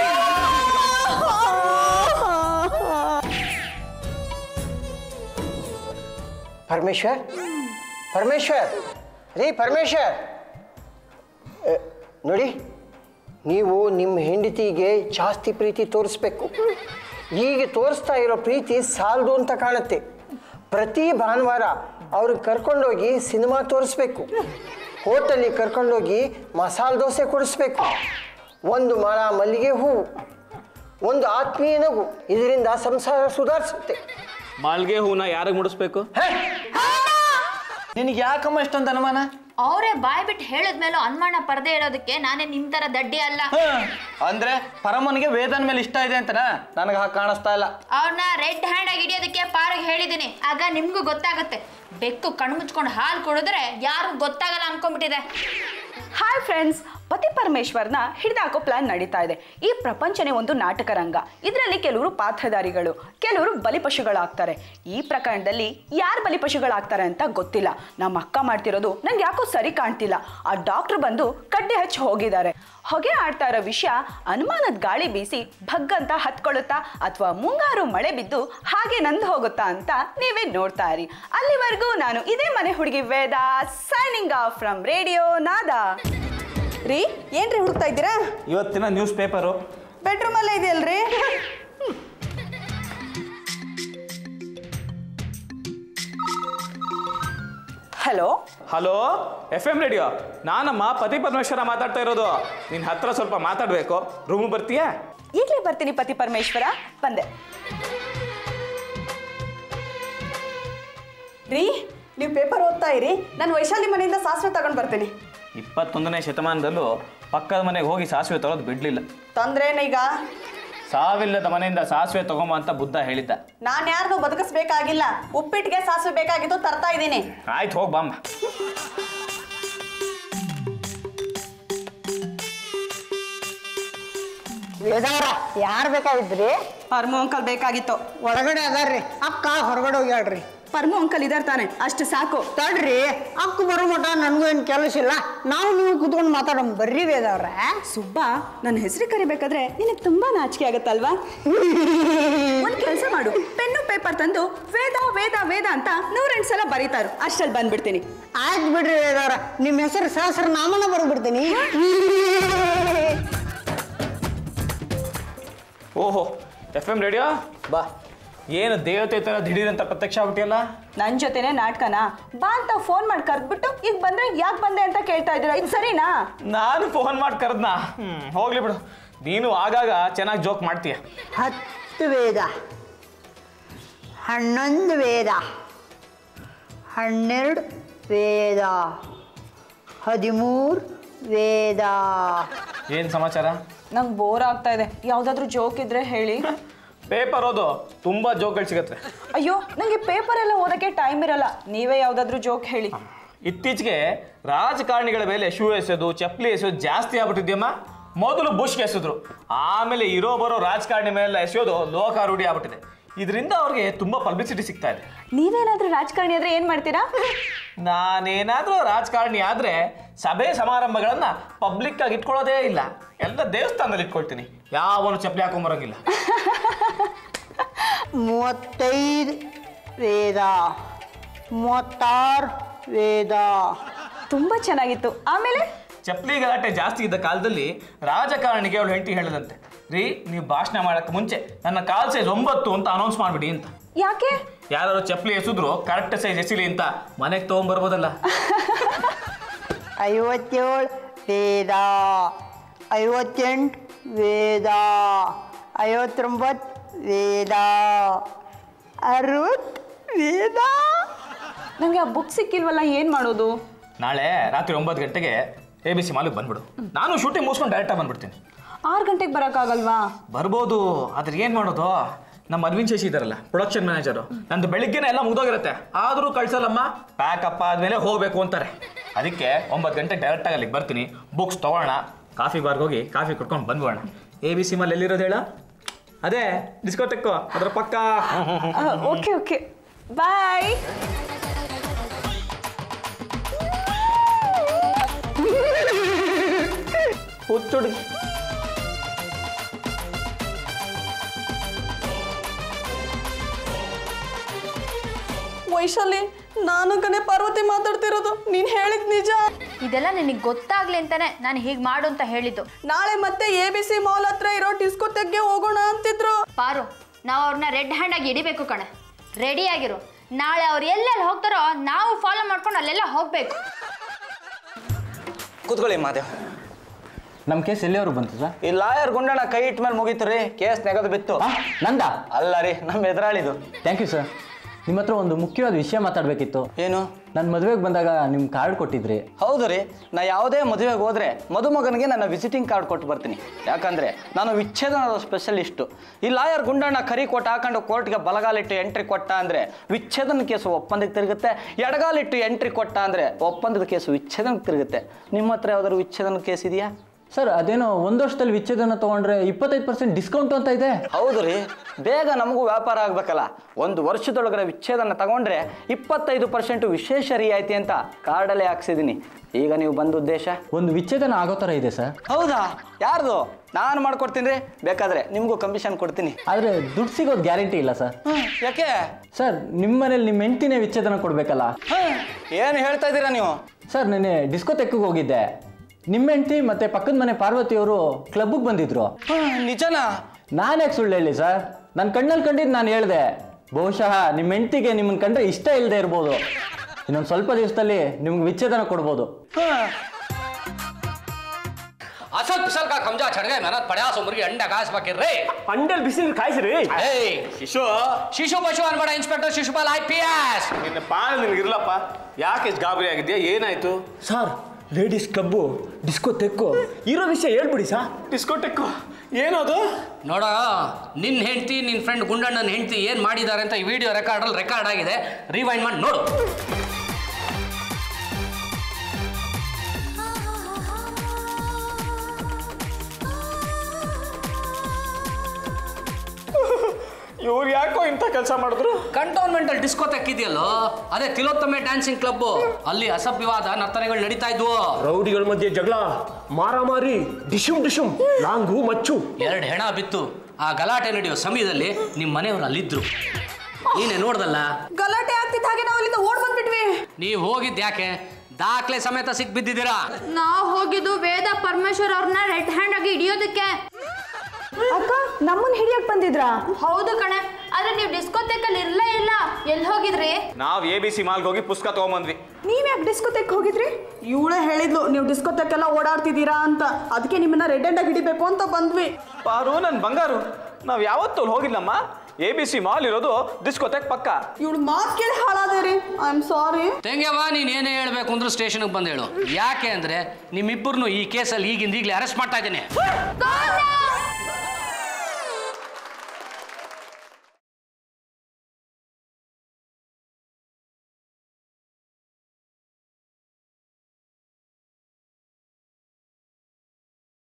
ಪರಮೇಶ್ವರ್ ಪರಮೇಶ್ವರ್ ರೀ ಪರಮೇಶ್ವರ್ ಅ, ನೋಡಿ ನೀವು ನಿಮ್ಮ ಹೆಂಡತಿಗೆ ಜಾಸ್ತಿ ಪ್ರೀತಿ ತೋರಿಸ್ಬೇಕು ಈಗ ತೋರಿಸ್ತಾ ಇರೋ ಪ್ರೀತಿ ಸಾಲದು ಅಂತ ಕಾಣುತ್ತೆ ಪ್ರತಿ ಭಾನುವಾರ ಅವ್ರಿಗೆ ಕರ್ಕೊಂಡೋಗಿ ಸಿನಿಮಾ ತೋರಿಸ್ಬೇಕು ಹೋಟೆಲಿಗೆ ಕರ್ಕೊಂಡೋಗಿ ಮಸಾಲೆ ದೋಸೆ ಕೊಡಿಸ್ಬೇಕು ಒಂದು ಮಾಳ ಮಲ್ಲಿಗೆ ಹೂವು ಒಂದು ಆತ್ಮೀಯ ನಗು ಇದರಿಂದ ಸಂಸಾರ ಸುಧಾರಿಸುತ್ತೆ ಮಾಲ್ಗೆ ಹೂನ ಯಾರಿಗೆ ಮುಡಿಸ್ಬೇಕು ನಿನಗೆ ಯಾಕಮ್ಮ ಇಷ್ಟೊಂದು ಅನುಮಾನ ಅವರೇ ಬಾಯ್ ಬಿಟ್ಟು ಹೇಳಿದ್ಮೇಲೂ ಅನುಮಾನ ಪರದೆ ಇರೋದಕ್ಕೆ ನಾನೇ ನಿಮ್ ತರ ದಡ್ಡಿ ಅಲ್ಲ ಹ, ಅಂದ್ರೆ ಪರಮನಿಗೆ ವೇದನ್ ಮೇಲೆ ಇಷ್ಟ ಇದೆ ಅಂತನಾ ನನಗೆ ಹಾಗೆ ಕಾಣಿಸ್ತಾ ಇಲ್ಲ ಅವ್ರನ್ನ ರೆಡ್ ಹ್ಯಾಂಡ್ ಆಗಿ ಹಿಡಿಯೋದಕ್ಕೆ ಪಾರಿಗೆ ಹೇಳಿದ್ದೀನಿ ಆಗ ನಿಮ್ಗೂ ಗೊತ್ತಾಗುತ್ತೆ ಬೆಕ್ಕು ಕಣ್ಮುಚ್ಕೊಂಡು ಹಾಲು ಕುಡಿದ್ರೆ ಯಾರು ಗೊತ್ತಾಗಲ್ಲ ಅನ್ಕೊಂಡ್ಬಿಟ್ಟಿದೆ ಹಾಯ್ ಫ್ರೆಂಡ್ಸ್ ಪತಿ ಪರಮೇಶ್ವರ್ನ ಹಿಡಿದಾಕೋ ಪ್ಲಾನ್ ನಡೀತಾ ಇದೆ ಈ ಪ್ರಪಂಚನೇ ಒಂದು ನಾಟಕ ರಂಗ ಇದರಲ್ಲಿ ಕೆಲವರು ಪಾತ್ರಧಾರಿಗಳು ಕೆಲವರು ಬಲಿಪಶುಗಳಾಗ್ತಾರೆ ಈ ಪ್ರಕರಣದಲ್ಲಿ ಯಾರು ಬಲಿಪಶುಗಳಾಗ್ತಾರೆ ಅಂತ ಗೊತ್ತಿಲ್ಲ ನಮ್ಮ ಅಕ್ಕ ಮಾಡ್ತಿರೋದು ನಂಗೆ ಯಾಕೋ ಸರಿ ಕಾಣ್ತಿಲ್ಲ ಆ ಡಾಕ್ಟರ್ ಬಂದು ಕಡ್ಡಿ ಹಚ್ಚಿ ಹೋಗಿದ್ದಾರೆ ಹೊಗೆ ಆಡ್ತಾ ಇರೋ ವಿಷಯ ಅನುಮಾನದ ಗಾಳಿ ಬೀಸಿ ಭಗ್ಗಂತ ಹತ್ಕೊಳ್ಳುತ್ತಾ ಅಥವಾ ಮುಂಗಾರು ಮಳೆ ಬಿದ್ದು ಹಾಗೆ ನಂದು ಹೋಗುತ್ತಾ ಅಂತ ನೀವೇ ನೋಡ್ತಾ ಇರಿ ಅಲ್ಲಿವರೆಗೂ ನಾನು ಇದೇ ಮನೆ ಹುಡುಗಿ Veda signing off from radio Nada ರೀ ಏನ್ರಿ ಹುಡುಕ್ತಾ ಇದ್ದೀರಾ ಇವತ್ತಿನ ನ್ಯೂಸ್ ಪೇಪರು ಬೆಡ್ರೂಮ್ ಅಲ್ಲೇ ಇದೆಯಲ್ರಿ hello hello F M radio ನಾನಮ್ಮ ಪತಿ ಪರಮೇಶ್ವರ ಮಾತಾಡ್ತಾ ಇರೋದು ನಿನ್ನ ಹತ್ರ ಸ್ವಲ್ಪ ಮಾತಾಡಬೇಕು ರೂಮ್ ಬರ್ತೀಯಾ ಈಗಲೇ ಬರ್ತೀನಿ ಪತಿ ಪರಮೇಶ್ವರ ಬಂದೆ ರೀ ನೀವು ಪೇಪರ್ ಓದ್ತಾ ಇರಿ ನಾನು ವೈಶಾಲಿ ಮನೆಯಿಂದ ಸಾಸಿವೆ ತಗೊಂಡು ಬರ್ತೀನಿ ಇಪ್ಪತ್ತೊಂದನೇ ಶತಮಾನದಲ್ಲೂ ಪಕ್ಕದ ಮನೆಗೆ ಹೋಗಿ ಸಾಸಿವೆ ತರೋದು ಬಿಡಲಿಲ್ಲ ತೊಂದ್ರೇನೀಗ ಸಾವಿಲ್ಲದ ಮನೆಯಿಂದ ಸಾಸಿವೆ ತಗೊಂಬ ಅಂತ ಬುದ್ಧ ಹೇಳಿದ್ದ ನಾನು ಯಾರನ್ನೂ ಬದುಕಿಸ್ಬೇಕಾಗಿಲ್ಲ ಉಪ್ಪಿಟ್ಟಿಗೆ ಸಾಸಿವೆ ಬೇಕಾಗಿತ್ತು ತರ್ತಾ ಇದ್ದೀನಿ ಆಯ್ತು ಹೋಗಿ ಬಾಮ್ಮ ವೇದವ್ರ ಯಾರು ಬೇಕಾಗಿದ್ರಿ ಪರ್ಮು ಅಂಕಲ್ ಬೇಕಾಗಿತ್ತು ಒಳಗಡೆ ಅದಾರ್ರಿ ಅಕ್ಕ ಹೊರಗಡೆ ಹೋಗ್ಯಾಳ್ರಿ ಪರ್ಮು ಅಂಕಲ್ ಇದಾರೆ ತಾನೆ ಅಷ್ಟು ಸಾಕು ತಡ್ರಿ ಅಕ್ಕ ಬರೋ ಮಟ ನನಗೂ ಏನು ಕೆಲಸ ಇಲ್ಲ ನಾವು ನೀವು ಕುತ್ಕೊಂಡು ಮಾತಾಡೋಣ ಬರ್ರಿ ವೇದವ್ರ ಸುಬ್ಬ ನನ್ನ ಹೆಸರು ಕರಿಬೇಕಾದ್ರೆ ನಿನಗೆ ತುಂಬಾ ನಾಚಿಕೆ ಆಗತ್ತಲ್ವಾ ಒಂದು ಕೆಲಸ ಮಾಡು ಪೆನ್ನು ಪೇಪರ್ ತಂದು ವೇದ ವೇದ ವೇದ ಅಂತ ನೂರೆಂಟು ಸಲ ಬರೀತಾರು ಅಷ್ಟಲ್ಲಿ ಬಂದ್ಬಿಡ್ತೀನಿ ಆಯ್ತು ಬಿಡ್ರಿ ವೇದವ್ರ ನಿಮ್ಮ ಹೆಸರು ಸಹಸ್ರ ನಾಮನ ಬರ್ಬಿಡ್ತೀನಿ ಓಹೋ ಎಫ್ ಎಂ ರೇಡಿಯೋ ಬಾ ಏನು ದೇವತೆ ಥರ ದಿಢೀರಂತ ಪ್ರತ್ಯಕ್ಷ ಆಗ್ಬಿಟ್ಟಿಯಲ್ಲ ನನ್ನ ಜೊತೆನೆ ನಾಟಕನ ಬಾ ಅಂತ ಫೋನ್ ಮಾಡಿ ಕರೆದ್ಬಿಟ್ಟು ಈಗ ಬಂದ್ರೆ ಯಾಕೆ ಬಂದೆ ಅಂತ ಕೇಳ್ತಾ ಇದ್ದೀರಾ ಇದು ಸರಿನಾ ನಾನು ಫೋನ್ ಮಾಡಿ ಕರೆದ್ನಾ ಹ್ಞೂ ಹೋಗ್ಲಿ ಬಿಡು ನೀನು ಆಗಾಗ ಚೆನ್ನಾಗಿ ಜೋಕ್ ಮಾಡ್ತೀಯ ಹತ್ತು ವೇದ ಹನ್ನೊಂದು ವೇದ ಹನ್ನೆರಡು ವೇದ ಹದಿಮೂರು ವೇದ ಏನು ಸಮಾಚಾರ ನಂಗೆ ಬೋರ್ ಆಗ್ತಾ ಇದೆ ಯಾವ್ದಾದ್ರು ಜೋಕ್ ಇದ್ರೆ ಹೇಳಿ ಪೇಪರ್ ಓದು ತುಂಬ ಜೋಕ್ಗಳು ಸಿಗತ್ತೆ ಅಯ್ಯೋ ನಂಗೆ ಪೇಪರ್ ಎಲ್ಲ ಓದಕ್ಕೆ ಟೈಮ್ ಇರಲ್ಲ ನೀವೇ ಯಾವ್ದಾದ್ರು ಜೋಕ್ ಹೇಳಿ ಇತ್ತೀಚೆಗೆ ರಾಜಕಾರಣಿಗಳ ಮೇಲೆ ಶೂ ಎಸೆಯೋದು ಚಪ್ಪಲಿ ಎಸೆಯೋದು ಜಾಸ್ತಿ ಆಗ್ಬಿಟ್ಟಿದ್ಯಮ್ಮ ಮೊದಲು ಬುಷ್ಗೆ ಎಸೆದ್ರು ಆಮೇಲೆ ಇರೋ ಬರೋ ರಾಜಕಾರಣಿ ಮೇಲೆ ಎಸೆಯೋದು ಲೋಕ ರೂಢಿ ಆಗ್ಬಿಟ್ಟಿದೆ ಇದರಿಂದ ಅವ್ರಿಗೆ ತುಂಬಾ ಪಬ್ಲಿಸಿಟಿ ಸಿಗ್ತಾ ಇದೆ ನೀವೇನಾದ್ರೂ ರಾಜಕಾರಣಿ ಆದ್ರೆ ಏನ್ ಮಾಡ್ತೀರಾ ನಾನೇನಾದ್ರೂ ರಾಜಕಾರಣಿ ಆದ್ರೆ ಸಭೆ ಸಮಾರಂಭಗಳನ್ನ ಪಬ್ಲಿಕ್ ಆಗಿ ಇಟ್ಕೊಳ್ಳೋದೇ ಇಲ್ಲ ಎಲ್ಲ ದೇವಸ್ಥಾನದಲ್ಲಿ ಇಟ್ಕೊಳ್ತೀನಿ ಯಾವನು ಚಪ್ಪಲಿ ಹಾಕೊಂಬರೋಂಗಿಲ್ಲ ಮೂವತ್ತೈದು ವೇದ ಮೂವತ್ತಾರು ವೇದ ತುಂಬಾ ಚೆನ್ನಾಗಿತ್ತು ಆಮೇಲೆ ಚಪ್ಪಲಿ ಗಲಾಟೆ ಜಾಸ್ತಿ ಇದ್ದ ಕಾಲದಲ್ಲಿ ರಾಜಕಾರಣಿಗೆ ಅವಳು ಹೆಂಡತಿ ಹೇಳದಂತೆ ರೀ ನೀವು ಭಾಷಣ ಮಾಡಕ್ಕೆ ಮುಂಚೆ ನನ್ನ ಕಾಲ್ ಸೈಜ್ ಒಂಬತ್ತು ಅಂತ ಅನೌನ್ಸ್ ಮಾಡ್ಬಿಡಿ ಅಂತ ಯಾಕೆ ಯಾರು ಚಪ್ಪಲಿ ಎಸಿದ್ರು ಕರೆಕ್ಟ್ ಸೈಜ್ ಎಸಿಲಿ ಅಂತ ಮನೆಗೆ ತೊಗೊಂಬರ್ಬೋದಲ್ಲ ಐವತ್ತೇಳು ವೇದ ಐವತ್ತೆಂಟು ವೇದ ಐವತ್ತೊಂಬತ್ತು ವೇದ ಅರವತ್ತು ವೇದ ನಂಗೆ ಆ ಬುಕ್ ಸಿಕ್ಕಿಲ್ವಲ್ಲ ಏನ್ ಮಾಡೋದು ನಾಳೆ ರಾತ್ರಿ ಒಂಬತ್ತು ಗಂಟೆಗೆ ಎ ಬಿ ಸಿ ಮಾಲಿಗೆ ಬಂದ್ಬಿಡು ನಾನು ಶೂಟಿಂಗ್ ಮುಗಿಸ್ಕೊಂಡು ಡೈರೆಕ್ಟಾಗಿ ಬಂದ್ಬಿಡ್ತೀನಿ ಆರು ಗಂಟೆಗೆ ಬರೋಕ್ಕಾಗಲ್ವಾ ಬರ್ಬೋದು ಆದ್ರೆ ಏನು ಮಾಡೋದು ನಮ್ಮ ಅರವಿಂದ್ ಶಶಿ ಇದಾರಲ್ಲ ಪ್ರೊಡಕ್ಷನ್ ಮ್ಯಾನೇಜರು ನಂದು ಬೆಳಿಗ್ಗೆನೆ ಎಲ್ಲ ಮುಗ್ದೋಗಿರುತ್ತೆ ಆದರೂ ಕಳ್ಸಲ್ಲಮ್ಮ ಪ್ಯಾಕಪ್ ಆದಮೇಲೆ ಹೋಗಬೇಕು ಅಂತಾರೆ ಅದಕ್ಕೆ ಒಂಬತ್ತು ಗಂಟೆ ಡೈರೆಕ್ಟಾಗಿ ಅಲ್ಲಿಗೆ ಬರ್ತೀನಿ ಬುಕ್ಸ್ ತೊಗೊಳ್ಳೋಣ ಕಾಫಿ ಬಾರ್ಗೆ ಹೋಗಿ ಕಾಫಿ ಕುಡ್ಕೊಂಡು ಬಂದ್ಬೋಣ ಎ ಬಿ ಸಿ ಮಾಲ್ ಎಲ್ಲಿರೋದು ಹೇಳ ಅದೇ ಡಿಸ್ಕೋಟೆಕ್ಕು ಅದರ ಪಕ್ಕ ಓಕೆ ಓಕೆ ಬಾಯ್ ಹುಚ್ಚುಡುಗಿ ವೈಶಾಲಿ ನಾನು ಕನೆ ಪಾರ್ವತಿ ಮಾತಾಡ್ತಿರೋದು ನೀನ್ ಹೇಳಿದ್ ನಿಜ ಇದೆಲ್ಲ ನಿನಗೆ ಗೊತ್ತಾಗ್ಲಿ ಅಂತಾನೆ ನಾನು ಹೀಗೆ ಮಾಡು ಅಂತ ಹೇಳಿದ್ದು ನಾಳೆ ಮತ್ತೆ ಎ ಬಿ ಸಿ ಮಾಲ್ ಹತ್ರ ಇರೋ ಡಿಸ್ಕೋಟೆಕ್ಗೆ ಹೋಗೋಣ ಅಂತಿದ್ರು ಪಾರು ನಾವು ಅವ್ರನ್ನ ರೆಡ್ ಹ್ಯಾಂಡಾಗಿ ಹಿಡಿಬೇಕು ಕಣೆ ರೆಡಿ ಆಗಿರು ನಾಳೆ ಅವ್ರು ಎಲ್ಲೆಲ್ಲಿ ಹೋಗ್ತಾರೋ ನಾವು ಫಾಲೋ ಮಾಡ್ಕೊಂಡು ಅಲ್ಲೆಲ್ಲ ಹೋಗ್ಬೇಕು ಕೂತ್ಕೊಳ್ಳಿ ಮಾದೇವ್ ನಮ್ಮ ಕೇಸ್ ಎಲ್ಲಿಯವರು ಬಂತು ಸರ್ ಈ ಲಾಯರ್ ಗುಂಡಣ್ಣ ಕೈ ಇಟ್ಟ ಮೇಲೆ ಮುಗೀತು ರೀ ಕೇಸ್ ನೆಗದು ಬಿತ್ತು ನಂದ ಅಲ್ಲ ರೀ ನಮ್ಮ ಎದುರಾಳಿದು ಥ್ಯಾಂಕ್ ಯು ಸರ್ ನಿಮ್ಮ ಹತ್ರ ಒಂದು ಮುಖ್ಯವಾದ ವಿಷಯ ಮಾತಾಡಬೇಕಿತ್ತು ಏನು ನನ್ನ ಮದುವೆಗೆ ಬಂದಾಗ ನಿಮ್ಮ ಕಾರ್ಡ್ ಕೊಟ್ಟಿದ್ರಿ ಹೌದು ರೀ ನಾ ಯಾವುದೇ ಮದುವೆಗೆ ಹೋದ್ರೆ ಮದುಮಗನಿಗೆ ನನ್ನ ವಿಸಿಟಿಂಗ್ ಕಾರ್ಡ್ ಕೊಟ್ಟು ಬರ್ತೀನಿ ಯಾಕಂದ್ರೆ ನಾನು ವಿಚ್ಛೇದನದ ಸ್ಪೆಷಲಿಸ್ಟು ಈ ಲಾಯರ್ ಗುಂಡಣ್ಣ ಕರಿ ಕೊಟ್ಟು ಹಾಕೊಂಡು ಕೋರ್ಟ್ಗೆ ಬಲಗಾಲಿಟ್ಟು ಎಂಟ್ರಿ ಕೊಟ್ಟ ಅಂದ್ರೆ ವಿಚ್ಛೇದನ ಕೇಸು ಒಪ್ಪಂದಕ್ಕೆ ತಿರುಗುತ್ತೆ ಎಡಗಾಲಿಟ್ಟು ಎಂಟ್ರಿ ಕೊಟ್ಟ ಅಂದ್ರೆ ಒಪ್ಪಂದದ ಕೇಸು ವಿಚ್ಛೇದನಕ್ಕೆ ತಿರುಗುತ್ತೆ ನಿಮ್ಮ ಹತ್ರ ಯಾವ್ದಾದ್ರು ವಿಚ್ಛೇದನ ಕೇಸ್ ಇದೆಯಾ ಸರ್ ಅದೇನೋ ಒಂದು ವರ್ಷದಲ್ಲಿ ವಿಚ್ಛೇದನ ತೊಗೊಂಡ್ರೆ ಇಪ್ಪತ್ತೈದು ಪರ್ಸೆಂಟ್ ಡಿಸ್ಕೌಂಟ್ ಅಂತ ಇದೆ ಹೌದು ರೀ ಬೇಗ ನಮಗೂ ವ್ಯಾಪಾರ ಆಗ್ಬೇಕಲ್ಲ ಒಂದು ವರ್ಷದೊಳಗಡೆ ವಿಚ್ಛೇದನ ತಗೊಂಡ್ರೆ ಇಪ್ಪತ್ತೈದು ಪರ್ಸೆಂಟ್ ವಿಶೇಷ ರಿಯಾಯಿತಿ ಅಂತ ಕಾರ್ಡಲ್ಲೇ ಹಾಕ್ಸಿದ್ದೀನಿ ಈಗ ನೀವು ಬಂದ ಉದ್ದೇಶ ಒಂದು ವಿಚ್ಛೇದನ ಆಗೋ ಥರ ಇದೆ ಸರ್ ಹೌದಾ ಯಾರ್ದು ನಾನು ಮಾಡ್ಕೊಡ್ತೀನಿ ರೀ ಬೇಕಾದ್ರೆ ನಿಮಗೂ ಕಮಿಷನ್ ಕೊಡ್ತೀನಿ ಆದರೆ ದುಡ್ಡು ಸಿಗೋದು ಗ್ಯಾರಂಟಿ ಇಲ್ಲ ಸರ್ ಹ್ಮ್, ಯಾಕೆ ಸರ್ ನಿಮ್ಮ ಮನೇಲಿ ನಿಮ್ಮ ಹೆಂಡ್ತಿನೇ ವಿಚ್ಛೇದನ ಕೊಡಬೇಕಲ್ಲ ಏನು ಹೇಳ್ತಾ ಇದ್ದೀರಾ ನೀವು ಸರ್ ನೆನ್ನೆ ಡಿಸ್ಕೋ ತೆಕ್ಕಿಗೆ ಹೋಗಿದ್ದೆ ನಿಮ್ಮ ಹೆಂಡ್ತಿ ಮತ್ತು ಪಕ್ಕದ ಮನೆ ಪಾರ್ವತಿಯವರು ಕ್ಲಬ್ಬಿಗೆ ಬಂದಿದ್ರು ಹ್ಮ್, ನಿಜನಾ ನಾನ್ಯಾಕೆ ಸುಳ್ಳು ಹೇಳಿ ಸರ್ ನನ್ನ ಕಣ್ಣಲ್ಲಿ ಕಂಡಿದ್ದು ನಾನು ಹೇಳಿದೆ ಬಹುಶಃ ನಿಮ್ಮ ಹೆಂಡ್ತಿಗೆ ನಿಮ್ಮನ್ನ ಕಂಡ್ರೆ ಇಷ್ಟ ಇಲ್ಲದೆ ಇರ್ಬೋದು ಇನ್ನೊಂದು ಸ್ವಲ್ಪ ದಿವಸದಲ್ಲಿ ನಿಮ್ಗೆ ವಿಚ್ಛೇದನ ಕೊಡ್ಬೋದು ಹ್ಮ್. ಅಸಲ್ ಪಿಸಲ್ ಕಾ ಕಮ್ಜಾ ಚढ़ गए मेहनत पड़ा सुमरी अंडा घास बाकी रे ಅಂಡಲ್ ಬಿಸಿಲು ಕಾಯಿಸ್ರಿ ಏಯ್ ಶಿಶು ಶಿಶು ಪಶು ಅನ್ಬೇಡ inspector Shishupal I P S ನಿನ್ನ ಪಾಲ ನಿನಗಿರ್ಲಪ್ಪ ಯಾಕೆ ಇಷ್ಟು ಗಾಬರಿ ಆಗಿದೆಯಾ ಏನಾಯ್ತು sir ladies club discotheque ಇರೋ ವಿಷಯ ಹೇಳ್ಬಿಡಿ ಸಾ ಡಿಸ್ಕೋಟೆಕ್ಕು ಏನದು ನೋಡ ನಿನ್ನ ಹೆಂಡತಿ ನಿನ್ನ ಫ್ರೆಂಡ್ ಗುಂಡಣ್ಣನ ಹೆಂಡತಿ ಏನು ಮಾಡಿದ್ದಾರೆ ಅಂತ ಈ ವಿಡಿಯೋ ರೆಕಾರ್ಡಲ್ಲಿ ರೆಕಾರ್ಡ್ ಆಗಿದೆ ರಿವೈಂಡ್ ಮಾಡಿ ನೋಡು ಇವ್ರು ಯಾಕೋ ಇಂಥ ಕೆಲಸ ಮಾಡಿದ್ರು ಕಂಟೋನ್ಮೆಂಟ್ ಅಲ್ಲಿ ಡಿಸ್ಕೋ ತೆಕ್ಕಿದೆಯಲ್ಲೋ ಅದೇ ತಿಲೋತ್ತಮೆ ಡ್ಯಾನ್ಸಿಂಗ್ ಕ್ಲಬ್ ಅಲ್ಲಿ ಅಸಭ್ಯವಾದ ನರ್ತನೆಗಳು ನಡೀತಾ ಇದ್ವು ರೌಡಿಗಳ ಮಧ್ಯೆ ಜಗಳ ಮಾರಾಮಾರಿ ಡಿಶುಮ್ ಡಿಶುಮ್ ಲಾಂಗು ಮಚ್ಚು ಎರಡು ಹೆಣ ಬಿತ್ತು ಆ ಗಲಾಟೆ ನಡೆಯೋ ಸಮಯದಲ್ಲಿ ನಿಮ್ಮ ಮನೆಯವರು ಅಲ್ಲಿದ್ರು ನೀನೇ ನೋಡ್ದಲ್ಲ ಗಲಾಟೆ ಆಗ್ತಿದ್ದ ಹಾಗೆ ನಾವು ಅಲ್ಲಿಂದ ಓಡ್ ಬಂದ್ಬಿಟ್ವಿ ನೀವು ಹೋಗಿದ್ದು ಯಾಕೆ ದಾಖಲೆ ಸಮೇತ ಸಿಕ್ ಬಿದ್ದಿದ್ದೀರಾ ನಾವು ಹೋಗಿದ್ದು ವೇದ ಪರಮೇಶ್ವರ್ ಅವ್ರನ್ನ ರೆಡ್ ಹ್ಯಾಂಡ್ ಆಗಿ ಹಿಡಿಯೋದಕ್ಕೆ ಅಕ್ಕ ನಮ್ಮನ್ನ ಹಿಡಿಯಕ್ ಬಂದಿದ್ರಾ ಹೌದು ಕಣೆ ಆದ್ರೆ ನೀವು ಡಿಸ್ಕೋತೆಕಲ್ಲಿ ಇರ್ಲೇ ಇಲ್ಲ ಎಲ್ಲಿ ಹೋಗಿದ್ರಿ ನಾವು ಎ ಬಿ ಸಿ ಮಾಲ್ಗೆ ಹೋಗಿ ಪುಸ್ತಕ ತೊಗೊಂಬಂದ್ವಿ ನೀವ್ ಯಾಕೆ ಡಿಸ್ಕೋತೆಕ್ ಹೋಗಿದ್ರಿ ಇವಳೇ ಹೇಳಿದ್ಲು ನೀವು ಡಿಸ್ಕೋತೆಕ್ಕೆಲ್ಲ ಓಡಾಡ್ತಿದ್ದೀರಾ ಅಂತ ಅದಕ್ಕೆ ನಿಮ್ಮನ್ನ ರೆಡ್ ಆಗಿ ಹಿಡಿಬೇಕು ಅಂತ ಬಂದ್ವಿ ಪಾರು ನನ್ನ ಬಂಗಾರು ನಾವು ಯಾವತ್ತೂ ಅಲ್ಲಿ ಹೋಗಿಲ್ಲಮ್ಮ ಎ ಬಿ ಸಿ ಮಾಲ್ ಇರೋದು ಡಿಸ್ಕೋಟೆಕ್ ಪಕ್ಕ ಇವಳು ಮಾತ್ ಕೇಳಿ ಹಾಳಾದೆ ರೀ ಐ ಆಮ್ ಸಾರಿ ತೆಂಗೆವ ನೀನ್ ಏನೇ ಹೇಳ್ಬೇಕು ಅಂದ್ರೆ ಸ್ಟೇಷನ್ಗೆ ಬಂದು ಹೇಳು ಯಾಕೆ ಅಂದ್ರೆ ನಿಮ್ಮಿಬ್ಬರನ್ನು ಈ ಕೇಸಲ್ಲಿ ಈಗಿಂದ ಈಗಲೇ ಅರೆಸ್ಟ್ ಮಾಡ್ತಾ ಇದ್ದೀನಿ ಗೋವಿಂದ!